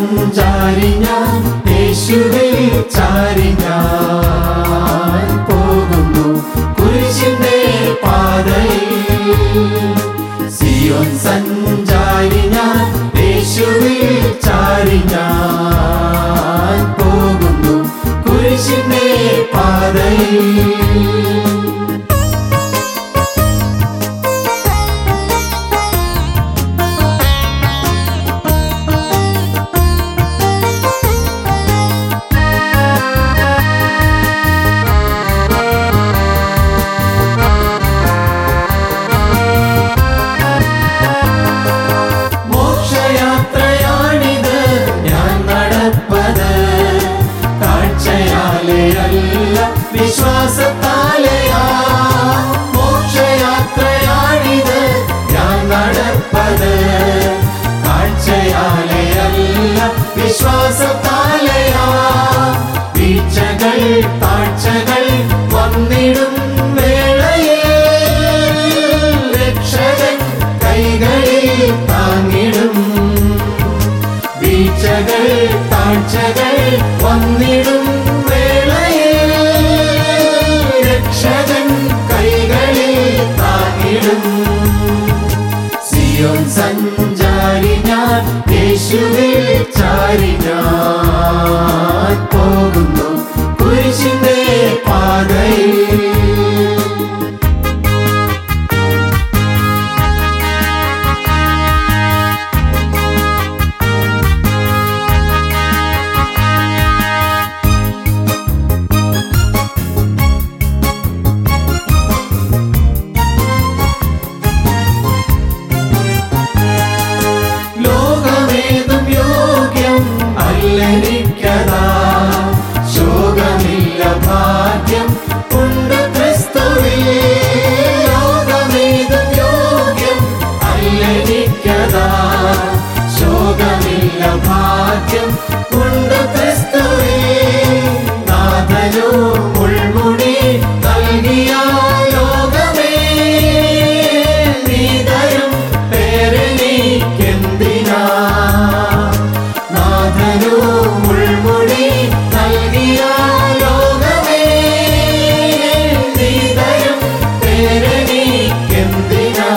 സഞ്ചാരി ഞാൻ യേശുവിൽ ചാരി ഞാൻ പോകുന്നു കുരിശിന്റെ പാതയിൽ സിയോൻ സഞ്ചാരി ഞാൻ യേശുവിൽ ചാരി ഞാൻ പോകുന്നു കുരിശിന്റെ പാതയിൽ മോക്ഷയാത്രയാണിത് ഞാൻ നടപ്പത് കാഴ്ചയാലെ അല്ല വിശ്വാസത്താലെയാ മോക്ഷയാത്രയാണിത് ഞാൻ നടപ്പത് കാഴ്ചയാലെ അല്ല വിശ്വാസത്താലെയാ വീഴ്ചകൾ താഴ്ചകൾ വന്നിടും വേളയിൽ രക്ഷകൻ കൈകളിൽ താങ്ങിടും വീഴ്ചകൾ താഴ്ചകൾ വന്നിടും വേളയിൽ രക്ഷകൻ കൈകളിൽ താങ്ങിടും സിയോൻ സഞ്ചാരി ഞാൻ യേശുവിൽ ചാരി ഞാൻ പോകുന്നു കുരിശിന്റെ പാതയിൽ ലോകമേതും യോഗ്യം അല്ലെനിക്കതാ ശോകമില്ല ഭാഗ്യം ഉണ്ട് ക്രിസ്തുവിൽ ലോകമേതും യോഗ്യം അല്ലെനിക്കതാ ശോകമില്ല ഭാഗ്യം ഉണ്ട് ക്രിസ്തുവിൽ നാഥനോ മുൾമുടി നൽകിയ ലോകമേ നീതരും പേരെനിക്കെന്തിനാ നാഥനോ മുൾമുടി നൽകിയ ലോകമേ നീതരും പേരെനിക്കെന്തിനാ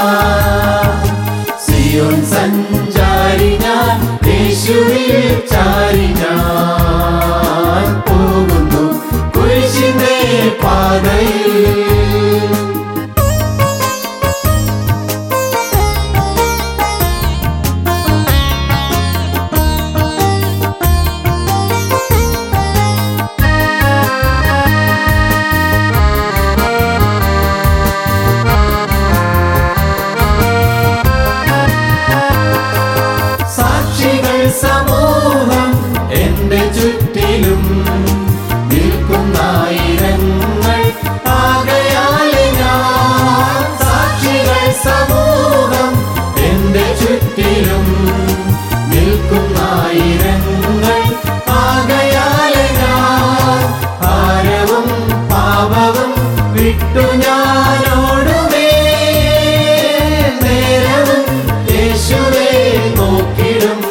സിയോൻ സഞ്ചാരി ഞാൻ യേശുവിൽ ചാരി ഞാൻ പോകുന്നു കുരിശിന്റെ പാതയിൽ സാക്ഷികൾ സമൂഹം എന്റെ ചുറ്റിലും നിൽക്കുന്നായിരങ്ങൾ ആകയാലെ ഞാൻ സാക്ഷികൾ സമൂഹം എന്റെ ചുറ്റിലും നിൽക്കുന്നായിരങ്ങൾ ആകയാലെ ഞാൻ ഭാരവും പാപവും വിട്ടു ഞാനോടുമേ നേരവും യേശുവേ നോക്കിടും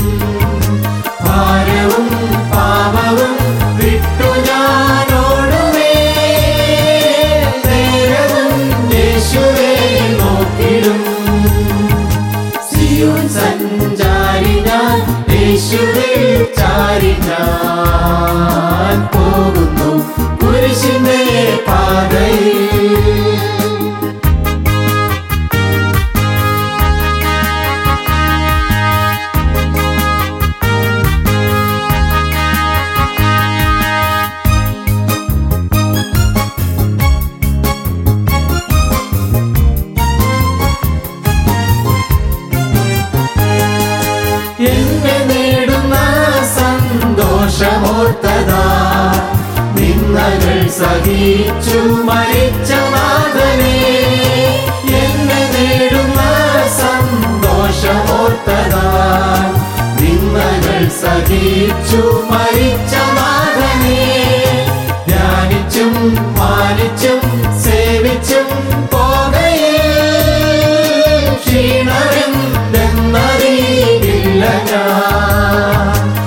ഭാരവും പാപവും വിട്ടു ഞാനോടുമേ നേരവും യേശുവേ നോക്കിടും സിയോൻ സഞ്ചാരി ഞാൻ യേശുവിൽ ചാരി ഞാൻ പോകുന്നു കുരിശിന്റെ പാതയിൽ എന്നെ നേടുന്ന സന്തോഷമോർത്തതാ നിന്നകൾ സഹിച്ചു മരിച്ച നാഥനെ എന്നെ നേടുന്ന സന്തോഷമോർത്തതാ നിന്നകൾ സഹിച്ചു മരിച്ച നാഥനെ ധ്യാനിച്ചും മാനിച്ചും സേവിച്ചും പോകയിൽ ക്ഷീണമെന്തെന്നറിയില്ല ഞാൻ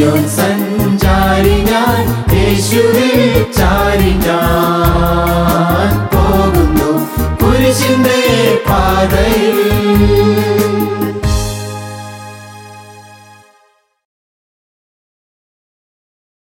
സിയോൻ സഞ്ചാരി ഞാൻ യേശുവിൽ ചാരി ഞാൻ പോകുന്നു കുരിശിന്റെ പാതയിൽ